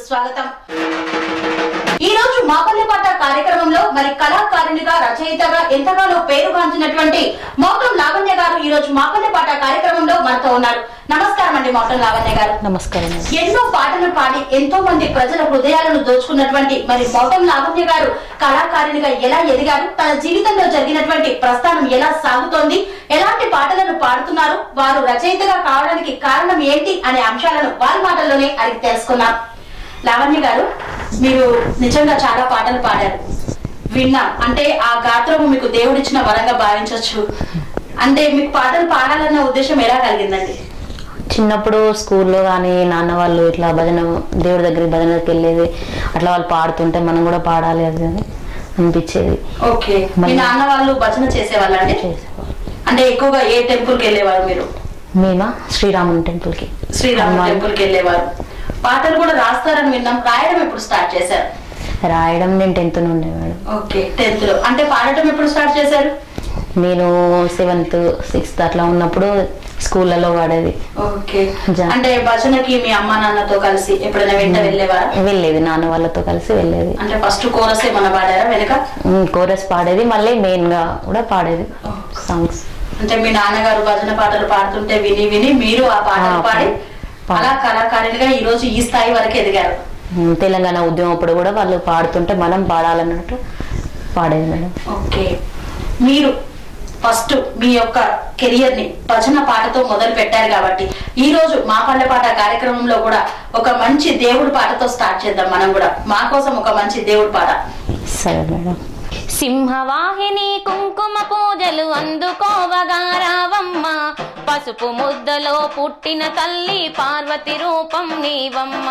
స్వాగతం ఈ రోజు మాపల్లి పాట కార్యక్రమంలో మరి కళాకారునిగా రచయితగా ఎంతగానో పేరుగాంచినటువంటి మౌటం లావణ్య గారు ఈ రోజు మాపల్లి పాట కార్యక్రమంలో మనతో ఉన్నారు నమస్కారం అండి మౌటం లావణ్య గారు నమస్కారం అండి. ఎన్నో పాటలు పాడి ఎంతో మంది ప్రజల హృదయాలను దోచుకున్నటువంటి మరి మౌటం లావణ్య గారు కళాకారునిగా ఎలా ఎదిగారు తన జీవితంలో జరిగినటువంటి ప్రస్థానం ఎలా సాగుతోంది ఎలాంటి పాటలను పాడుతున్నారు వారు రచయితగా కావడానికి కారణం ఏంటి అనే అంశాలను వారి మాటల్లోనే అడిగి తెలుసుకున్నాం లావణ్య గారు మీరు నిజంగా చాలా పాటలు పాడారు విన్నాం అంటే ఆ గాత్రము మీకు దేవుడిచ్చిన వరంగా భావించవచ్చు అంటే మీకు పాటలు పాడాలన్న ఉద్దేశం ఎలా కలిగిందండి చిన్నప్పుడు స్కూల్లో కానీ నాన్న వాళ్ళు ఇట్లా భజన దేవుడి దగ్గరికి భజనకి వెళ్ళేది అట్లా వాళ్ళు పాడుతుంటే మనం కూడా పాడాలి అది అని అనిపించేది ఓకే మీ మళ్ళీ- నాన్న వాళ్ళు భజన చేసేవాళ్ళండి చేసేవాళ్ళం. అంటే ఎక్కువగా ఏ టెంపుల్ కి వెళ్ళేవారు మీరు మేమా శ్రీరాముని టెంపుల్కి శ్రీరామ హనుమాన్ టెంపుల్ కి వెళ్ళేవారు పాటలు కూడా రాస్తారని విన్నాం రాయడం ఎప్పుడు స్టార్ట్ చేశారు రాయడం నేను టెన్త్ నుండే మేడం ఓకే టెన్త్ లో అంటే పాడటం ఎప్పుడు స్టార్ట్ చేశారు నేను సెవెంత్ సిక్స్త్ అట్లా ఉన్నప్పుడు స్కూళ్ళలో పాడేది ఓకే జా- అంటే భజనకి మీ అమ్మ నాన్నతో కలిసి ఎప్పుడైనా వెంట వెళ్ళేవారా వెళ్ళేది నాన్న వాళ్ళతో కలిసి వెళ్ళేది అంటే ఫస్ట్ కోరస్ ఏమన్నా పాడారా వెనక కోరస్ పాడేది మళ్ళీ మెయిన్ గా కూడా పాడేది సాంగ్స్ అంటే మీ నాన్నగారు భజన పాటలు పాడుతుంటే విని విని మీరు ఆ పాటలు ఆ, పాడి పాడి. అలా కళాకారునిగా ఈ రోజు ఈ స్థాయి వరకు ఎదిగారు ఉమ్, తెలంగాణ ఉద్యమం అప్పుడు కూడా వాళ్ళు పాడుతుంటే మనం పాడాలన్నట్టు పాడేది మేడం ఓకే మీరు ఫస్ట్ మీ యొక్క కెరియర్ ని భజన పాటతో మొదలు పెట్టారు కాబట్టి ఈ రోజు మా పల్లె పాట కార్యక్రమంలో కూడా ఒక మంచి దేవుడి పాటతో స్టార్ట్ చేద్దాం మనం కూడా మా కోసం ఒక మంచి దేవుడి పాట సరే మేడం సింహవాహిని కుంకుమ పూజలు అందుకోవగా రావమ్మ పసుపు ముద్దలో పుట్టిన తల్లి పార్వతి రూపం నీవమ్మ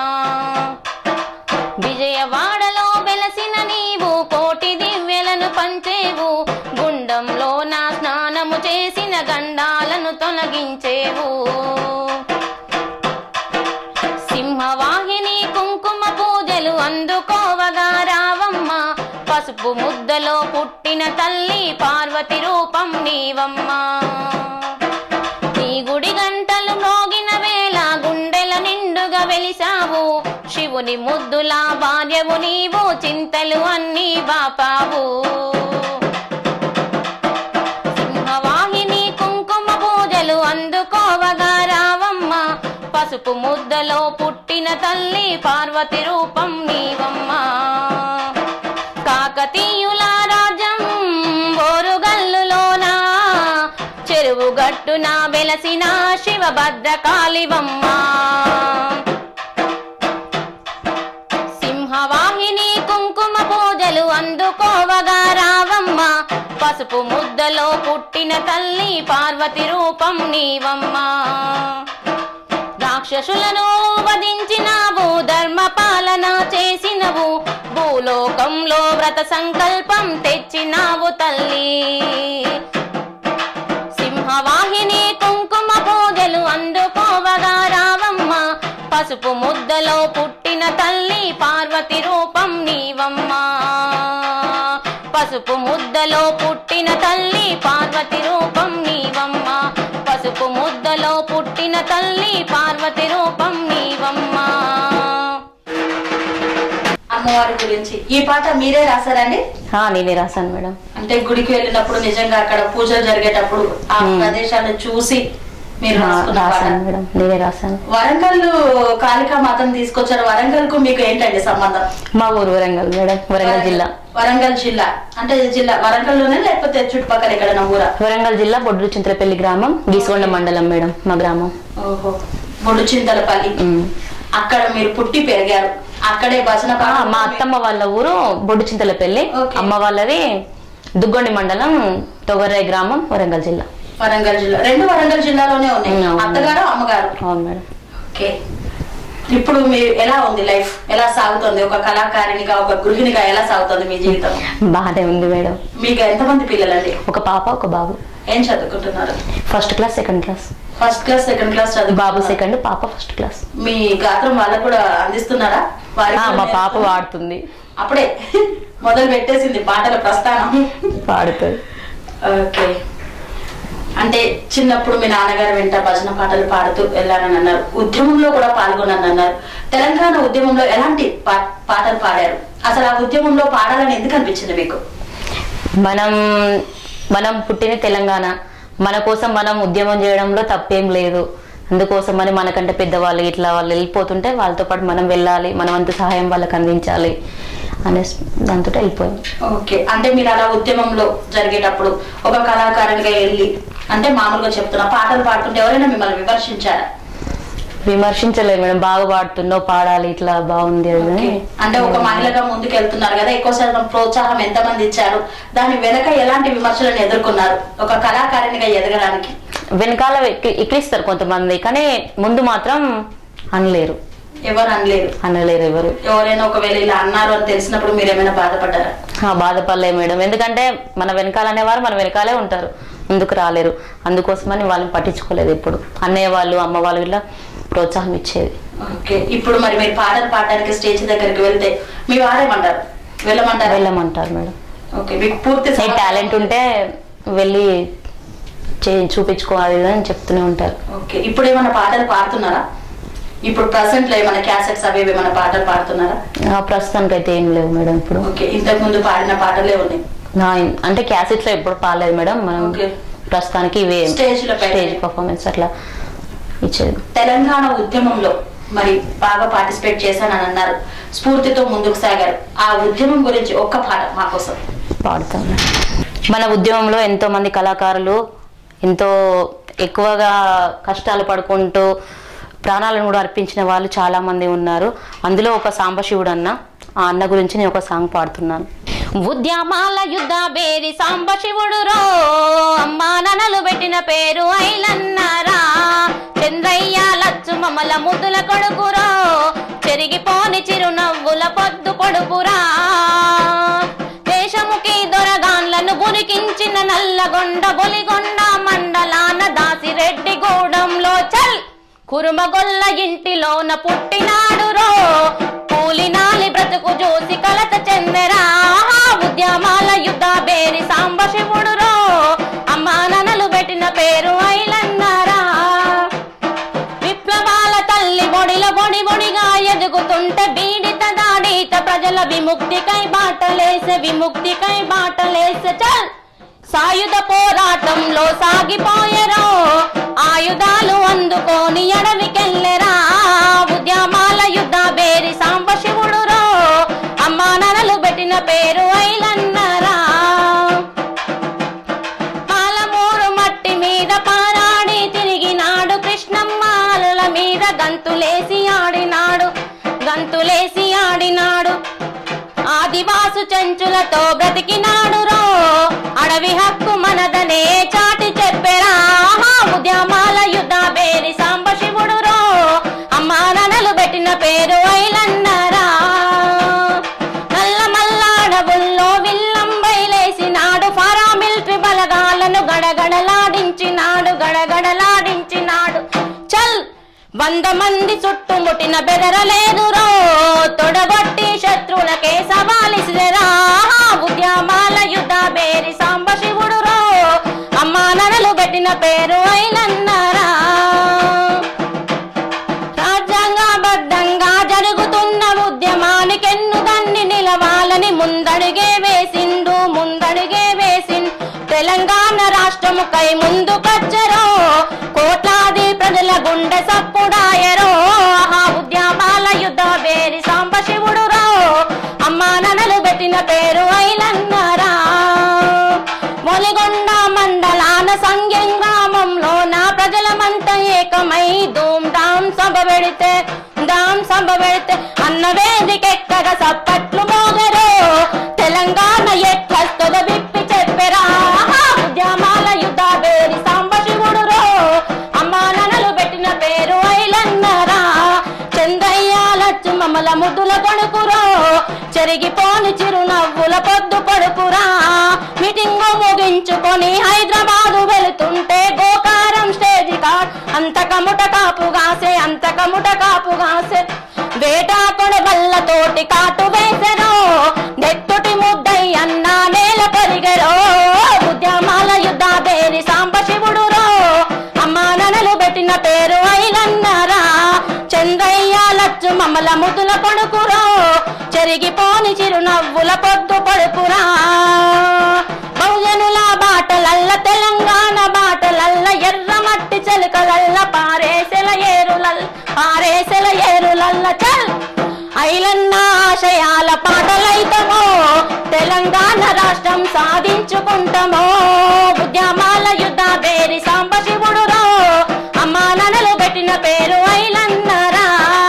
విజయవాడలో వెలసిన నీవు కోటి దివ్యలను పంచేవు గుండంలో నా స్నానము చేసిన గండాలను తొలగించేవు సింహవాహిని కుంకుమ పూజలు అందుకోవగా రావమ్మ పసుపు ముద్దలో పుట్టిన తల్లి పార్వతి రూపం నీవమ్మ నీ గుడి గంటలు మ్రోగిన వేళ గుండెల నిండుగా వెలిసావు శివుని ముద్దుల భార్యవు నీవు చింతలు అన్నీ బాపావు సింహవాహిని కుంకుమ పూజలు అందుకోవగా రావమ్మ పసుపు ముద్దలో పుట్టిన తల్లి పార్వతి రూపం నీవమ్మ కాకతీయుల రాజ్యం ఓరుగల్లులోన చెరువు గట్టున వెలసిన శివభద్ర కాళివమ్మ సింహవాహిని కుంకుమ పూజలు అందుకోవగా రావమ్మ పసుపు ముద్దలో పుట్టిన తల్లి పార్వతి రూపం నీవమ్మ రాక్షసులను వధించినావు ధర్మ పాలన చేసినవు భూలోకంలో వ్రత సంకల్పం తెచ్చినావు తల్లి సింహవాహిని కుంకుమ పూజలు అందుకోవగా రావమ్మ పసుపు ముద్దలో పుట్టిన తల్లి పార్వతి రూపం నీవమ్మ పసుపు ముద్దలో పుట్టిన తల్లి పార్వతి రూపం నీవమ్మ పసుపు ముద్దలో పుట్టిన తల్లి పార్వతి రూపం నీవమ్మ అమ్మవారి గురించి ఈ పాట మీరే రాశారండి ఆ, నేనే రాశాను మేడం అంటే గుడికి వెళ్ళినప్పుడు నిజంగా అక్కడ పూజలు జరిగేటప్పుడు ఆ ప్రదేశాలను చూసి మీరు ఆ, రాసుకున్న పాట రాశాను మేడం నేనే రాశాను వరంగల్ కాళికా మాతను తీసుకొచ్చారు వరంగల్ కు మీకు ఏంటండి సంబంధం మా ఊరు వరంగల్ మేడం వరంగల్ జిల్లా వరంగల్ జిల్లా అంటే జిల్లా వరంగల్ లోనే లేకపోతే చుట్టుపక్కల ఎక్కడ ఊరా వరంగల్ జిల్లా బొడ్డు చింతలపల్లి గ్రామం గీసుకొండ మండలం మేడం మా గ్రామం ఓహో బొడు చింతలపల్లి ఉమ్. అక్కడ మీరు పుట్టి పెరిగారు అక్కడే భజన ఆ, పాటలు మా అత్తమ్మ వాళ్ళ ఊరు బొడ్డు చింతలపల్లి ఓకే. అమ్మ వాళ్ళది దుగ్గొండి మండలం తొగర్రాయి గ్రామం వరంగల్ జిల్లా వరంగల్ జిల్లా రెండు వరంగల్ జిల్లాలోనే ఉన్నాయి ఉమ్, అవును. అత్తగారు అమ్మగారు అవును మేడం ఓకే ఇప్పుడు మీ ఎలా ఉంది లైఫ్ ఎలా సాగుతుంది ఒక కళాకారిణిగా ఒక గృహిణిగా ఎలా సాగుతుంది మీ జీవితం బాగానే ఉంది మేడం మీకు ఎంతమంది పిల్లలండి ఒక పాప ఒక బాబు ఏం చదువుకుంటున్నారు first class second class first class second class చదువు బాబు సెకండ్ పాప ఫస్ట్ క్లాస్ మీ గాత్రం వాళ్ళకు కూడా అందిస్తున్నారా వారికి ఆ, కూడా మా పాప నేర్పుతున్నారా? వాడుతుంది అప్పుడే మొదలు పెట్టేసింది పాటల ప్రస్థానం పాడుతుంది ఓకే అంటే చిన్నప్పుడు మీ నాన్నగారు వెంట భజన పాటలు పాడుతూ వెళ్ళానని అన్నారు ఉద్యమంలో కూడా పాల్గొనని అన్నారు తెలంగాణ ఉద్యమంలో ఎలాంటి పా- పాటలు పాడారు అసలు ఆ ఉద్యమంలో పాడాలని ఎందుకు అనిపించింది మీకు మనం మనం పుట్టిన తెలంగాణ మన కోసం మనం ఉద్యమం చేయడంలో తప్పేం లేదు అందుకోసం అని మనకంటే పెద్దవాళ్ళు ఇట్లా వాళ్ళు వెళ్ళిపోతుంటే వాళ్ళతో పాటు మనం వెళ్ళాలి మనం అంత సహాయం వాళ్ళకి అందించాలి అనే దాంతో వెళ్ళిపోయాం ఓకే అంటే మీరు అలా ఉద్యమంలో జరిగేటప్పుడు ఒక కళాకారునిగా వెళ్ళి అంటే మామూలుగా చెప్తున్నా పాటలు పాడుతుంటే ఎవరైనా మిమ్మల్ని విమర్శించారా విమర్శించలేదు మేడం బాగా పాడుతున్నావు పాడాలి ఇట్లా బాగుంది అది ఓకే. అని. అంటే ఒక మహిళగా ముందుకు వెళ్తున్నారు కదా ఎక్కువ శాతం ప్రోత్సాహం ఎంతమంది ఇచ్చారు దాని వెనక ఎలాంటి విమర్శలను ఎదుర్కొన్నారు ఒక కళాకారిణిగా ఎదగడానికి వెనకాల ఎక్కి- ఎక్కిరిస్తారు కొంతమంది కానీ ముందు మాత్రం అనలేరు ఎవరు అనలేరు అనలేరు ఎవరు ఎవరైనా ఒకవేళ ఇలా అన్నారు అని తెలిసినప్పుడు మీరు ఏమైనా బాధపడ్డారా ఆ, బాధపడలే మేడం ఎందుకంటే మన వెనకాల అనేవారు మన వెనకాలే ఉంటారు ముందుకు రాలేరు అందుకోసమని వాళ్ళని పట్టించుకోలేదు ఇప్పుడు అన్నయ్య వాళ్ళు అమ్మ వాళ్ళు ఇట్లా ప్రోత్సాహం ఇచ్చేది ఓకే ఇప్పుడు మరి మీరు పాటలు పాడడానికి స్టేజ్ దగ్గరికి వెళ్తే మీ వారేమంటారు వెళ్ళమంటారు వెళ్ళమంటారు మేడం ఓకే మీకు పూర్తి నీ టాలెంట్ ఉంటే వెళ్ళి చే చూపించుకోవాలి ఇది అని చెప్తూనే ఉంటారు ఓకే ఇప్పుడు ఏమైనా పాటలు పాడుతున్నారా ఇప్పుడు ప్రజెంట్ లో ఏమైనా క్యాసెట్స్ అవి ఇవి ఏమైనా పాటలు పాడుతున్నారా ఆ, ప్రస్తుతానికి అయితే ఏం లేవు మేడం ఇప్పుడు ఓకే ఇంతకు ముందు పాడిన పాటలే ఉన్నాయి నా అంటే క్యాసెట్స్ లో ఎప్పుడు పాడలేదు మేడం మనం ఓకే. ప్రస్తుతానికి ఇవే Stage లో పెట్టే. స్టేజ్ పర్ఫార్మెన్స్ అట్లా ఇచ్చేది తెలంగాణ ఉద్యమంలో మరి బాగా పార్టిసిపేట్ చేశానని అన్నారు స్ఫూర్తితో ముందుకు సాగారు ఆ ఉద్యమం గురించి ఒక్క పాట మా కోసం పాడుతాం మన ఉద్యమంలో ఎంతో మంది కళాకారులు ఎంతో ఎక్కువగా కష్టాలు పడుకుంటూ ప్రాణాలను కూడా అర్పించిన వాళ్ళు చాలా మంది ఉన్నారు అందులో ఒక సాంబశివుడు అన్న ఆ అన్న గురించి నేను ఒక సాంగ్ పాడుతున్నాను ఉద్యమాల యుద్ధ బేరి సాంబశివుడు రో అమ్మా ననలు పెట్టిన పేరు ఐలన్నారా చంద్రయ్య లచ్చు మమ్మల ముద్దుల కొడుకురో చెరిగిపోని చిరునవ్వుల పొద్దు పొడుపురా దేశముకి దొరగాన్లను గురికించిన నల్లగొండ బొలిగొండ మండలాన దాసిరెడ్డి గూడెంలో చల్ కురుమగొల్ల ఇంటిలోన పుట్టినాడు రో కూలినాలి బ్రతుకు చూసి కలత చెందెరా ఉద్యమాల యుద్ధ బేరి సాంబశివుడు రో అమ్మా ననలు పెట్టిన పేరు ఐలన్నారా విప్లవాల తల్లి బొడిల బొడి బొడిగా ఎదుగుతుంటే బీడిత దాడిత ప్రజల విముక్తికై బాటలేసే విముక్తికై బాటలేసే చల్ సాయుధ పోరాటంలో సాగిపోయెరో ఆయుధాలు అందుకొని అడవికెళ్ళెరా ఉద్యమాల యుద్ధ బేరి సాంబశివుడు రో అమ్మా ననలు పెట్టిన పేరు ఐలన్నరా పాలమూరు మట్టి మీద పారాడి తిరిగినాడు కృష్ణమ్మ అలల మీద గంతులేసి ఆడినాడు గంతులేసి ఆడినాడు ఆదివాసు చెంచులతో బ్రతికినాడు రో అడవి హక్కు మనదనే చాటి చెప్పెరా ఉద్యమాల యుద్ధ బేరి సాంబశివుడు రో అమ్మా ననలు పెట్టిన పేరు ఐలన్నరా నల్ల మల్లాడవుల్లో విల్లం బయలేసినాడు ఫారా మిలిటరీ బలగాలను గడగడలాడించినాడు గడగడలాడించినాడు చల్ వంద మంది చుట్టుముట్టిన బెదరలేదు రో తొడగొట్టి శత్రువులకే సవాలిసిరా ఉద్యమాల యుద్ధ బేరి సాంబశివుడు రో అమ్మా నడలు పెట్టిన పేరు అయినన్నారా రాజ్యాంగబద్ధంగా జరుగుతున్న ఉద్యమానికెన్నుదన్ని నిలవాలని ముందడుగే వేసిండు ముందడుగే వేసిండు తెలంగాణ రాష్ట్రముకై ముందుకొచ్చరో కోట్లాది ప్రజల గుండె సప్పుడాయరో ఆ ఉద్యమాల యుద్ధ వేరి సాంబశివుడు రో అమ్మా ననలు పెట్టిన పేరు ఐలన్నారా మొలిగొండ మండలాన సంగ్యం గ్రామంలో నా ప్రజలమంతా ఏకమై ధూమ్ ధామ్ సభ పెడితే ధామ్ సభ పెడితే అన్న వేదికెక్కగా సప్పట్లు మోగరు తెలంగాణ ఎట్లస్తద విప్పి చెప్పెరా ఉద్యమాల యుద్ధ బేరి సాంబశివుడు రో అమ్మా ననలు పెట్టిన పేరు ఐలన్నరా చంద్రయ్య లచ్చు మమ్మల ముద్దుల కొడుకురో చెరిగిపోని చిరునవ్వుల పొద్దు పడుకురా మీటింగ్ ముగించుకొని హైదరాబాదు వెళుతుంటే గోకారం స్టేజ్ కాడ్ అంత కముట కాపుగాసే అంత కముట కాపుగాసే వేటాకొడ బల్లతోటి కాటు వేసెరో నెత్తుటి ముద్దై అన్నా నేల పరిగెరో ఉద్యమాల యుద్ధ బేరి సాంబశివుడు రో అమ్మా ననలు పెట్టిన పేరు ఐలన్నారా చంద్రయ్య లచ్చు మమ్మల చిరునవ్వుల పొద్దు పొడుపురా బహుజనుల బాటలల్ల తెలంగాణ బాటలల్ల ఎర్ర మట్టి చెలుకలల్ల పారేసెల ఏరులల్ పారేసెల ఏరులల్ల చల్ ఐలన్న ఆశయాల పాటలైతమో తెలంగాణ రాష్ట్రం సాధించుకుంటామో ఉద్యమాల యుద్ధ బేరి సాంబశివుడు రో అమ్మా ననలు పెట్టిన పేరు ఐలన్నరా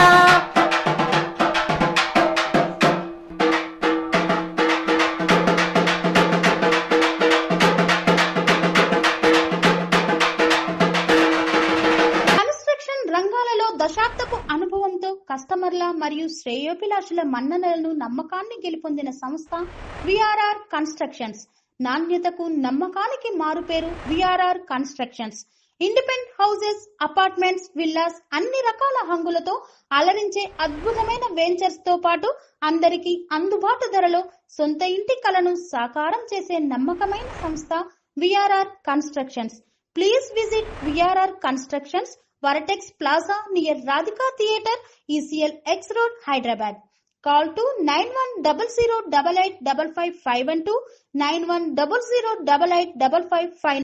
కన్స్ట్రక్షన్ రంగాలలో దశాబ్దపు అనుభవంతో కస్టమర్ల మరియు శ్రేయోభిలాషుల మన్ననలను నమ్మకాన్ని గెలుపొందిన సంస్థ విఆర్ఆర్ కన్స్ట్రక్షన్స్ నాణ్యతకు నమ్మకానికి మారుపేరు VRR constructions independent houses apartments villas అన్ని రకాల హంగులతో అలరించే అద్భుతమైన వెంచర్స్ తో పాటు అందరికీ అందుబాటు ధరలో సొంత ఇంటి కలను సాకారం చేసే నమ్మకమైన సంస్థ VRR constructions please visit VRR constructions Vertex plaza near Radhika theatre ECL X road Hyderabad call to nine one double zero double eight double five five one two nine one double zero double eight double five five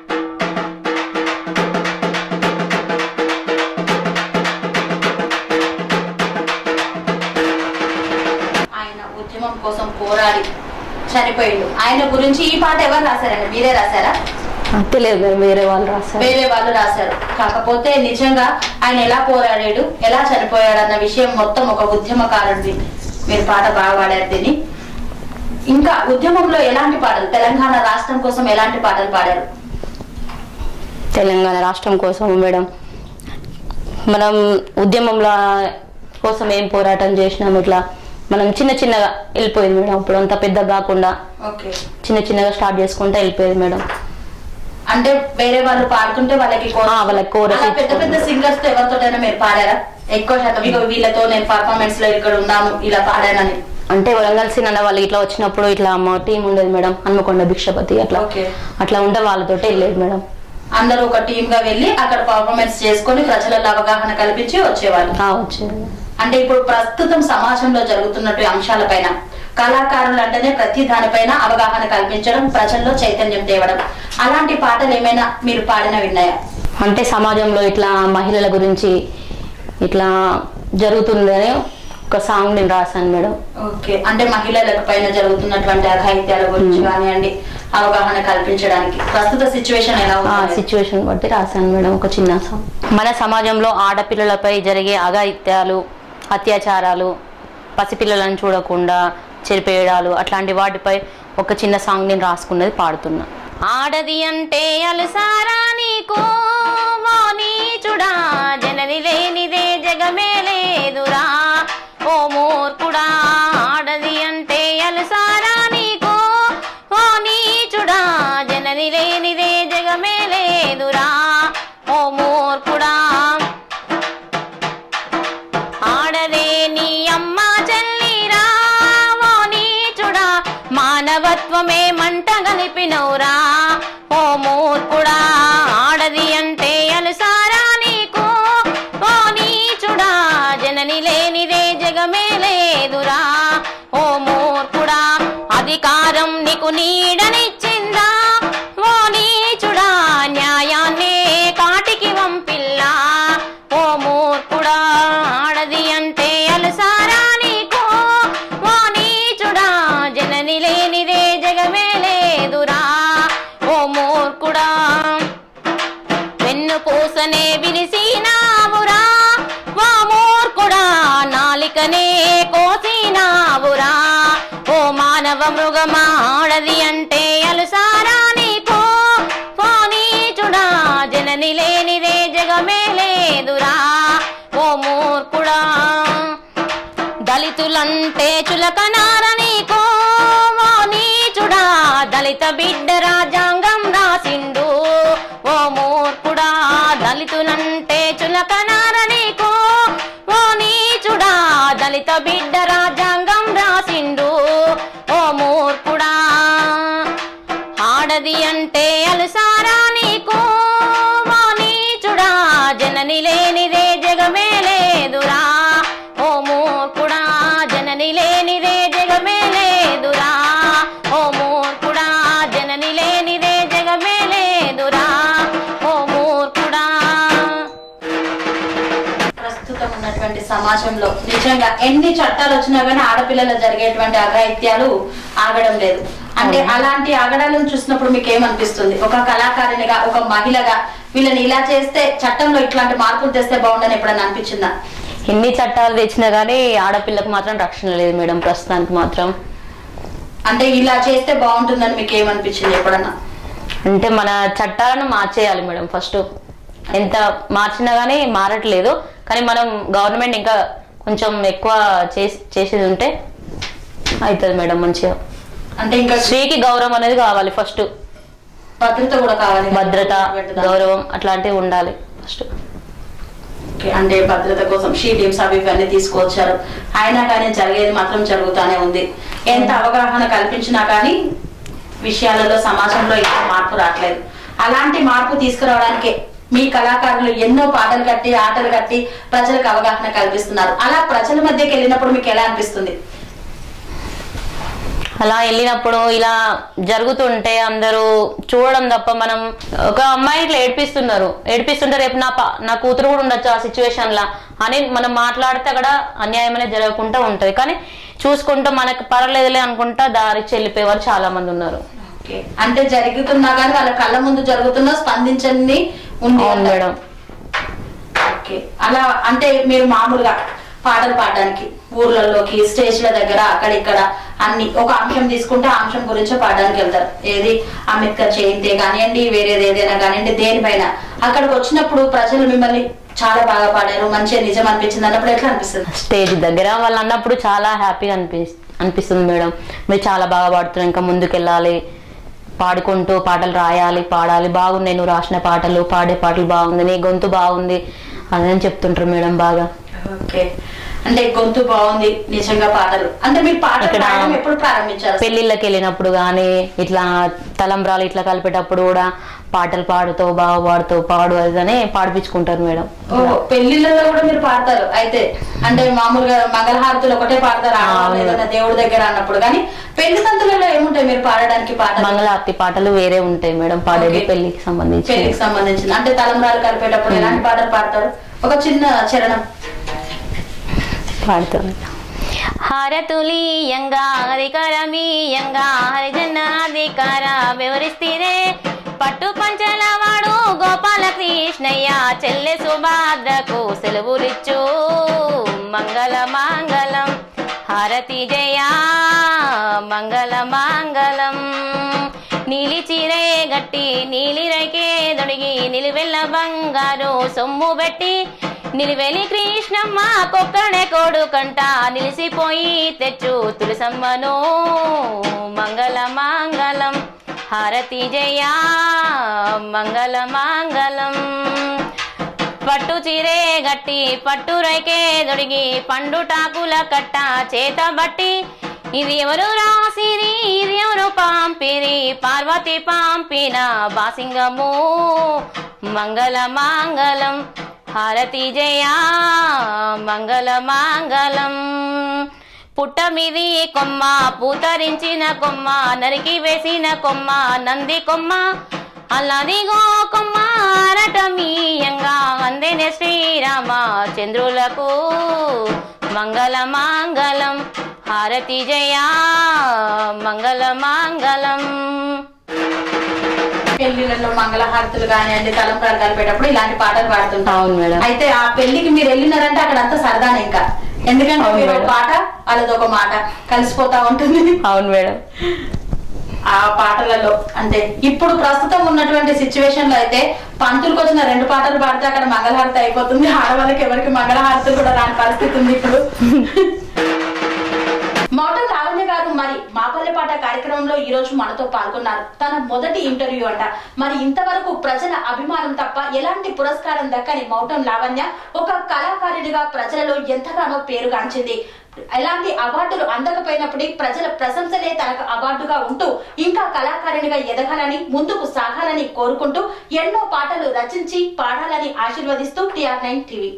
ఆయన ఉద్యమం కోసం పోరాడి చనిపోయిండు ఆయన గురించి ఈ పాట ఎవరు రాశారండి మీరే రాశారా తెలియదు మేడం వేరే వాళ్ళు రాశారు వేరే వాళ్ళు రాశారు కాకపోతే నిజంగా ఆయన ఎలా పోరాడాడు ఎలా చనిపోయాడు అన్న విషయం మొత్తం ఒక ఉద్యమకారుడిది మీరు పాట బాగా పాడారు దీన్ని ఇంకా ఉద్యమంలో ఎలాంటి పాటలు తెలంగాణ రాష్ట్రం కోసం ఎలాంటి పాటలు పాడారు తెలంగాణ రాష్ట్రం కోసం మేడం మనం ఉద్యమంలో కోసం ఏం పోరాటం చేసినాం ఇట్లా మనం చిన్న చిన్నగా వెళ్ళిపోయింది మేడం అప్పుడు అంత పెద్ద కాకుండా ఓకే చిన్న చిన్నగా స్టార్ట్ చేసుకుంటే వెళ్ళిపోయేది మేడం అంటే వేరే వాళ్ళు పాడుతుంటే వాళ్ళకి chorus- ఆ, వాళ్ళకి chorus అలా పెద్ద పెద్ద సింగర్స్ తో ఎవరితోటైనా మీరు పాడారా ఎక్కువ శాతం ఇగో వీళ్ళతో నేను పర్ఫార్మెన్స్ లో ఇక్కడ ఉన్నాను ఇలా పాడానని అంటే వరంగల్ సిన్న వాళ్ళు ఇట్లా వచ్చినప్పుడు ఇట్లా మా టీం ఉండేది మేడం హన్మకొండ భిక్షపతి అట్లా ఓకే. అట్లా ఉంటే వాళ్ళతోటి వెళ్ళేది మేడం అందరూ ఒక టీమ్ గా వెళ్ళి అక్కడ పర్ఫార్మెన్స్ చేసుకొని ప్రజలలో అవగాహన కల్పించి వచ్చేవాళ్ళు ఆ, వచ్చేది అంటే ఇప్పుడు ప్రస్తుతం సమాజంలో జరుగుతున్నట్టు అంశాలపైన కళాకారులు అంటేనే ప్రతి దానిపైన అవగాహన కల్పించడం ప్రజల్లో చైతన్యం తేవడం అలాంటి పాటలు ఏమైనా మీరు పాడిన విన్నాయా అంటే సమాజంలో ఇట్లా మహిళల గురించి ఇట్లా జరుగుతుందని ఒక సాంగ్ నేను రాశాను మేడం ఓకే అంటే మహిళలకు పైన జరుగుతున్నటువంటి అఘాయిత్యాల గురించి కానివ్వండి అవగాహన కల్పించడానికి ప్రస్తుత సిచ్యువేషన్ ఎలా ఆ ఉంది సిచ్యువేషన్ బట్టి రాశాను మేడం ఒక చిన్న సాంగ్ మన సమాజంలో ఆడపిల్లలపై జరిగే అఘాయిత్యాలు అత్యాచారాలు పసిపిల్లలను చూడకుండా చెరిపేయడాలు అట్లాంటి వాటిపై ఒక చిన్న సాంగ్ నేను రాసుకున్నది పాడుతున్నా ఆడది అంటే అలసారా నీకు ఓ నీచుడా జనని లేనిదే జగమే లేదురా ఓ మూర్ఖుడా ఆడది అంటే అలసారా నీకు ఓ నీచుడా జనని లేనిదే జగమే లేదురా ఓ మూర్ఖుడా ఆడదే నీ అమ్మ చెల్లిరా ఓ నీచుడా మానవత్వమే మంట గలిపినవురా ఓ మూర్ఖుడా ఆడది అంటే అనుసారా నీకు ఓ నీచుడా జనని లేనిదే జగమే లేదురా ఓ మూర్ఖుడా అధికారం నీకు నీడనిచ్చిందా ఓ నీచుడా న్యాయాన్నే కాటికి వంపిల్లా ఓ మూర్ఖుడా ఆడది అంటే అలసారా నీకు ఓ నీచుడా జనని లేనిదే జగమే లేదురా ఓ మూర్ఖుడా వెన్ను పూసనే విరిసినావురా ఓ మూర్ఖుడా నాలికనే కోసినావురా ఓ మానవ మృగమా ఆడది అంటే అలుసారా నీకు ఓ నీచుడా జనని లేనిదే జగమే లేదురా ఓ మూర్ఖుడా దళితులంటే చులకనార నీకు ఓ నీచుడా దళిత బిడ్డ రాజ్యాంగం రాసిండు ఓ మూర్ఖుడా దళితులంటే చులకనార నీకు ఓ నీచుడా దళిత బిడ్డ రాజ్యాంగం రాసిండు ఓ మూర్ఖుడా ఆడది అంటే అలుసారా నీకు ఓ నీచుడా జనని లేనిదే జగమే లేదురా ఓ మూర్ఖుడా జనని లేనిదే జగమే సమాజంలో నిజంగా ఎన్ని చట్టాలు వచ్చినా కానీ ఆడపిల్లలు జరిగేటువంటి అఘాయిత్యాలు ఆగడం లేదు అంటే అలాంటి ఆగడాలను చూసినప్పుడు మీకు ఏమనిపిస్తుంది ఒక కళాకారిణిగా ఒక మహిళగా వీళ్ళని ఇలా చేస్తే చట్టంలో ఇట్లాంటి మార్పులు తెస్తే బాగుండని ఎప్పుడన్నా అనిపించిందా ఎన్ని చట్టాలు తెచ్చినా కానీ ఆడపిల్లకు మాత్రం రక్షణ లేదు మేడం ప్రస్తుతానికి మాత్రం అంటే ఇలా చేస్తే బాగుంటుందని మీకు ఏమనిపించింది ఎప్పుడన్నా అంటే మన చట్టాలను మార్చేయాలి మేడం ఫస్ట్ ఎంత మార్చినా కానీ మారట్లేదు కానీ మనం గవర్నమెంట్ ఇంకా కొంచెం ఎక్కువ చేసి చేసేది ఉంటే అవుతుంది మేడం మంచిగా అంటే ఇంకా స్త్రీకి గౌరవం అనేది కావాలి ఫస్ట్ భద్రత కూడా కావాలి భద్రత పెట్టుదా? గౌరవం అట్లాంటివి ఉండాలి ఫస్ట్ ఓకే, అంటే భద్రత కోసం షీ టీమ్స్ అవి ఇవన్నీ తీసుకొచ్చారు అయినా కానీ జరిగేది మాత్రం జరుగుతానే ఉంది ఎంత అవగాహన కల్పించినా కానీ విషయాలలో సమాజంలో ఇంకా మార్పు రావట్లేదు అలాంటి మార్పు తీసుకురావడానికి మీ కళాకారులు ఎన్నో పాటలు కట్టి ఆటలు కట్టి ప్రజలకు అవగాహన కల్పిస్తున్నారు అలా ప్రజల మధ్యకి వెళ్ళినప్పుడు మీకు ఎలా అనిపిస్తుంది అలా వెళ్ళినప్పుడు ఇలా జరుగుతుంటే అందరూ చూడడం తప్ప మనం ఒక అమ్మాయి ఇట్లా ఏడిపిస్తున్నారు ఏడిపిస్తుంటే రేపు నా పా- నా కూతురు కూడా ఉండొచ్చు ఆ సిచ్యువేషన్ లా అని మనం మాట్లాడితే అక్కడ అన్యాయం అనేది జరగకుండా ఉంటది కానీ చూసుకుంటూ మనకు పర్లేదులే అనుకుంటా దారి చెల్లిపోయేవారు చాలా మంది ఉన్నారు ఓకే, అంటే జరుగుతున్నా కానీ వాళ్ళ కళ్ళ ముందు జరుగుతున్నా స్పందించని ఉంది అవును అంటారు. మేడం ఓకే అలా అంటే మీరు మామూలుగా పాటలు పాడడానికి ఊర్లలోకి స్టేజ్ల దగ్గర అక్కడ ఇక్కడ అన్ని ఒక అంశం తీసుకుంటే ఆ అంశం గురించే పాడడానికి వెళ్తారు ఏది అంబేద్కర్ జయంతి కానివ్వండి వేరేది ఏదైనా కానివ్వండి దేనిపైన అక్కడికి వచ్చినప్పుడు ప్రజలు మిమ్మల్ని చాలా బాగా పాడారు మంచిగా నిజం అనిపించింది అన్నప్పుడు ఎట్లా అనిపిస్తుంది స్టేజ్ దగ్గర వాళ్ళు అన్నప్పుడు చాలా హ్యాపీగా అనిపి అనిపిస్తుంది మేడం మీరు చాలా బాగా పాడుతున్నారు ఇంకా ముందుకెళ్ళాలి పాడుకుంటూ పాటలు రాయాలి పాడాలి బాగున్నాయి నువ్వు రాసిన పాటలు పాడే పాటలు బాగుంది నీ గొంతు బాగుంది అదని చెప్తుంటారు మేడం బాగా ఓకే అంటే గొంతు బాగుంది నిజంగా పాటలు అంటే మీరు పాటలు ఇక్కడ రాయడం ఎప్పుడు ప్రారంభించారు అసలు? పెళ్లిళ్ళకి వెళ్ళినప్పుడు కానీ ఇట్లా తలంబ్రాలు ఇట్లా కలిపేటప్పుడు కూడా పాటలు పాడుతూ బాగా పాడుతూ పాడు అది అని పాడిపించుకుంటారు మేడం ఓ పెళ్లిళ్ళలో కూడా మీరు పాడతారు అయితే అంటే మామూలుగా మంగళహారతులు ఒకటే పాడతారు ఆడవాళ్ళు అవును. ఏదైనా దేవుడి దగ్గర అన్నప్పుడు కానీ పెళ్లి తంతులలో ఏముంటాయి మీరు పాడడానికి పాటలు మంగళారతి పాటలు వేరే ఉంటాయి మేడం పాడేది ఓకే. పెళ్లికి సంబంధించి పెళ్లికి సంబంధించిన అంటే తలంబ్రాలు కలిపేటప్పుడు ఎలాంటి పాటలు పాడతారు ఒక చిన్న చరణం పాడుతారు హారతులీయంగా అధికారమీయంగా హరిజనాధికార వివరిస్తీరే పట్టు పంచలవాడు గోపాలకృష్ణయ్య చెల్లె సుభద్రకు సెలవులిచ్చు మంగళ మంగళం హారతి జయ మంగళ మంగళం నీలి చీరే గట్టి నీలి రైకే దొడిగి నిలువెల్ల బంగారు సొమ్ము పెట్టి నిలివెలి కృష్ణమ్మ కొక్కడే కొడుకంట నిలిసిపోయి తెచ్చు తులసమ్మను మంగళ మంగళం హారతి జయ మంగళ మంగళం పట్టు చీరే గట్టి పట్టు రైకే దొడిగి పండు టాకుల కట్ట చేత బట్టి ఇది ఎవరు రాసిరి ఇది ఎవరు పంపిరి పార్వతి పంపిన బాసింగము మంగళ మంగళం హారతి జయ మంగళ మంగళం పుట్ట మీది కొమ్మ పూతరించిన కొమ్మ నరికి వేసిన కొమ్మ నంది కొమ్మ అల్లదిగో కొమ్మ అరటమీయంగా అందిన శ్రీరామ చంద్రులకు మంగళ మంగళం హారతి జయ మంగళ మంగళం పెళ్లిళ్ళలో మంగళహారతులు కానివ్వండి తలంబ్రాలు కలిపేటప్పుడు ఇలాంటి పాటలు పాడుతుంటాం అవును మేడం అయితే ఆ పెళ్లికి మీరు వెళ్ళినారంటే అక్కడ అంతా సరదానే ఇంకా ఎందుకంటే అవును మీరు ఒక మేడం. పాట వాళ్ళది ఒక మాట కలిసిపోతా ఉంటుంది అవును మేడం ఆ పాటలలో అంటే ఇప్పుడు ప్రస్తుతం ఉన్నటువంటి సిచ్యువేషన్ లో అయితే పంతులకు వచ్చిన రెండు పాటలు పాడితే అక్కడ మంగళహారతి అయిపోతుంది ఆడవాళ్ళకి ఎవరికి మంగళహారతి కూడా రాని పరిస్థితి ఉంది ఇప్పుడు మౌటం లావణ్య గారు మరి మాపల్లె పాట కార్యక్రమంలో ఈ రోజు మనతో పాల్గొన్నారు తన మొదటి ఇంటర్వ్యూ అంట మరి ఇంతవరకు ప్రజల అభిమానం తప్ప ఎలాంటి పురస్కారం దక్కని మౌటం లావణ్య ఒక కళాకారుడిగా ప్రజలలో ఎంతగానో పేరుగాంచింది ఎలాంటి అవార్డులు అందకపోయినప్పటికీ ప్రజల ప్రశంసలే తనకు అవార్డుగా ఉంటూ ఇంకా కళాకారునిగా ఎదగాలని ముందుకు సాగాలని కోరుకుంటూ ఎన్నో పాటలు రచించి పాడాలని ఆశీర్వదిస్తూ టిఆర్ నైన్ టీవీ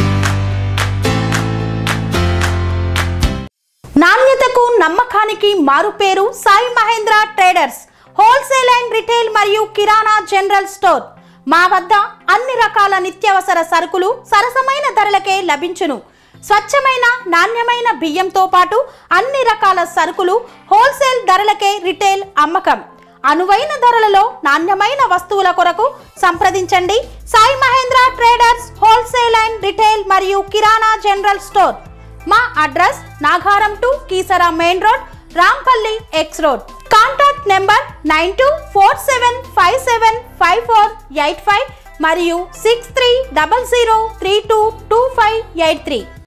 నాణ్యతకు నమ్మకానికి మా మారు పేరు Sai Mahendra traders wholesale and retail మరియు కిరాణా జనరల్ స్టోర్ మా వద్ద అన్ని రకాల నిత్యావసర సరుకులు సరసమైన ధరలకే లభించును స్వచ్ఛమైన నాణ్యమైన బియ్యంతో పాటు అన్ని రకాల సరుకులు హోల్సేల్ ధరలకే రిటైల్ అమ్మకం అనువైన ధరలలో నాణ్యమైన వస్తువుల కొరకు సంప్రదించండి Sai Mahendra traders wholesale and retail మరియు కిరాణా జనరల్ స్టోర్ మా address Nagaram to Keesara main road Rampalli X road contact number nine two four seven five seven five four eight five మరియు six three double zero three two two five eight three